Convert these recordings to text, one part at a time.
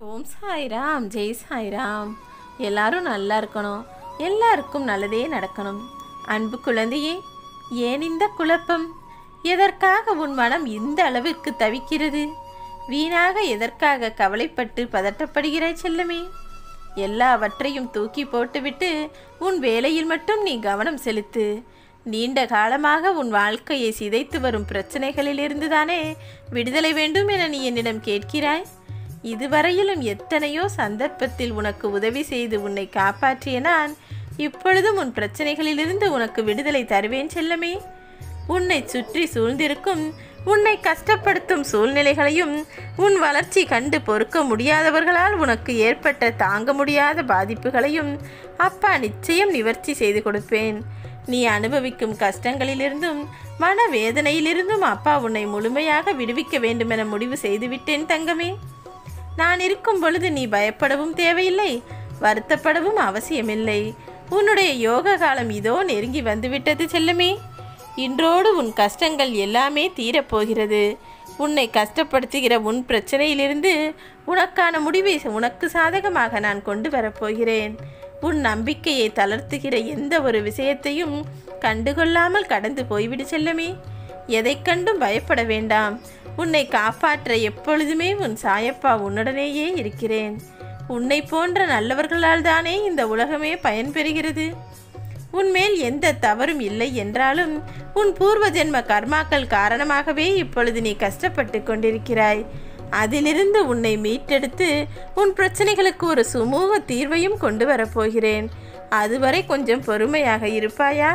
ஓம் சாய்ராம் ஜெய் சாய்ராம் எல்லாரும் நல்லா இருக்கணும் எல்லாருக்கும் நல்லதே நடக்கணும் அன்பு குழந்தையே ஏன் இந்த குழப்பம் எதற்காக உன் மனம் இந்த அளவிற்கு தவிக்கிறது வீணாக எதற்காக கவலைப்பட்டு பதட்டப்படுகிறாய் செல்லமே எல்லாவற்றையும் தூக்கி போட்டுவிட்டு உன் வேலையில் மட்டும் நீ கவனம் செலுத்து நீண்ட காலமாக உன் வாழ்க்கையை சிதைத்து வரும் பிரச்சனைகளிலிருந்து தானே விடுதலை வேண்டும் என நீ என்னிடம் கேட்கிறாய் இதுவரையிலும் எத்தனையோ சந்தர்ப்பத்தில் உனக்கு உதவி செய்து உன்னை காப்பாற்றிய நான் இப்பொழுதும் உன் பிரச்சனைகளிலிருந்து உனக்கு விடுதலை தருவேன் செல்லமே உன்னை சுற்றி சூழ்ந்திருக்கும் உன்னை கஷ்டப்படுத்தும் சூழ்நிலைகளையும் உன் வளர்ச்சி கண்டு பொறுக்க முடியாதவர்களால் உனக்கு ஏற்பட்ட தாங்க முடியாத பாதிப்புகளையும் அப்பா நிச்சயம் நிவர்த்தி செய்து கொடுப்பேன் நீ அனுபவிக்கும் கஷ்டங்களிலிருந்தும் மனவேதனையிலிருந்தும் அப்பா உன்னை முழுமையாக விடுவிக்க வேண்டுமென முடிவு செய்துவிட்டேன் தங்கமே நான் இருக்கும் பொழுது நீ பயப்படவும் தேவையில்லை வருத்தப்படவும் அவசியமில்லை உன்னுடைய யோக காலம் இதோ நெருங்கி வந்துவிட்டது செல்லமே இன்றோடு உன் கஷ்டங்கள் எல்லாமே தீரப்போகிறது உன்னை கஷ்டப்படுத்துகிற உன் பிரச்சனையிலிருந்து உனக்கான முடிவை உனக்கு சாதகமாக நான் கொண்டு வரப்போகிறேன் உன் நம்பிக்கையை தளர்த்துகிற எந்த ஒரு விஷயத்தையும் கண்டுகொள்ளாமல் கடந்து போய்விடு செல்லமே எதைக் கண்டும் பயப்பட வேண்டாம் உன்னை காப்பாற்ற எப்பொழுதுமே உன் சாயப்பா உன்னுடனேயே இருக்கிறேன் உன்னை போன்ற நல்லவர்களால் தானே இந்த உலகமே பயன்பெறுகிறது உன்மேல் எந்த தவறும் இல்லை என்றாலும் உன் பூர்வ ஜென்ம கர்மாக்கள் காரணமாகவே இப்பொழுது நீ கஷ்டப்பட்டு கொண்டிருக்கிறாய் அதிலிருந்து உன்னை மீட்டெடுத்து உன் பிரச்சனைகளுக்கு ஒரு சுமூக தீர்வையும் கொண்டு வரப்போகிறேன் அதுவரை கொஞ்சம் பொறுமையாக இருப்பாயா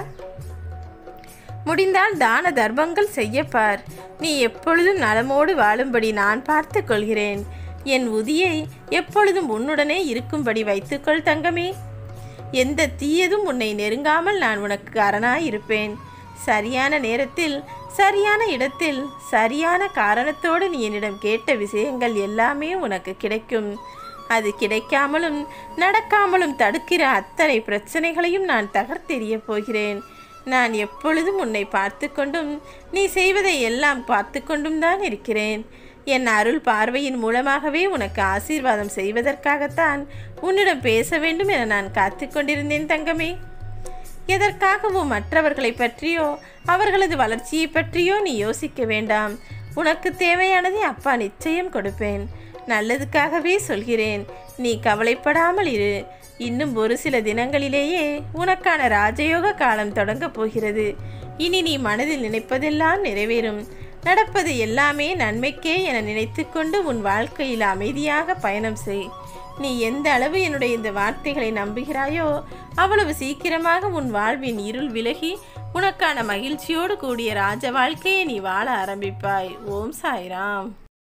முடிந்தால் தான தர்மங்கள் செய்யப்பார் நீ எப்பொழுதும் நலமோடு வாழும்படி நான் பார்த்து கொள்கிறேன் என் உதியை எப்பொழுதும் உன்னுடனே இருக்கும்படி வைத்துக்கொள் தங்கமே எந்த தீயதும் உன்னை நெருங்காமல் நான் உனக்கு அரணாய் இருப்பேன் சரியான நேரத்தில் சரியான இடத்தில் சரியான காரணத்தோடு நீ என்னிடம் கேட்ட விஷயங்கள் எல்லாமே உனக்கு கிடைக்கும் அது கிடைக்காமலும் நடக்காமலும் தடுக்கிற அத்தனை பிரச்சனைகளையும் நான் தகர்த்தெறிய போகிறேன் நான் எப்பொழுதும் உன்னை பார்த்து கொண்டும் நீ செய்வதை எல்லாம் பார்த்து கொண்டும் தான் இருக்கிறேன் என் அருள் பார்வையின் மூலமாகவே உனக்கு ஆசீர்வாதம் செய்வதற்காகத்தான் உன்னிடம் பேச வேண்டும் என நான் காத்து கொண்டிருந்தேன் தங்கமே எதற்காகவும் மற்றவர்களை பற்றியோ அவர்களது வளர்ச்சியை பற்றியோ நீ யோசிக்க வேண்டாம் உனக்கு தேவையானதை அப்பா நிச்சயம் கொடுப்பேன் நல்லதுக்காகவே சொல்கிறேன் நீ கவலைப்படாமல் இரு இன்னும் ஒரு சில தினங்களிலேயே உனக்கான ராஜயோக காலம் தொடங்கப் போகிறது இனி நீ மனதில் நினைப்பதெல்லாம் நிறைவேறும் நடப்பது எல்லாமே நன்மைக்கே என நினைத்துக்கொண்டு உன் வாழ்க்கையில் அமைதியாக பயணம் செய் நீ எந்த அளவு என்னுடைய இந்த வார்த்தைகளை நம்புகிறாயோ அவ்வளவு சீக்கிரமாக உன் வாழ்வின் இருள் விலகி உனக்கான மகிழ்ச்சியோடு கூடிய ராஜ வாழ்க்கையை நீ வாழ ஆரம்பிப்பாய் ஓம் சாய்ராம்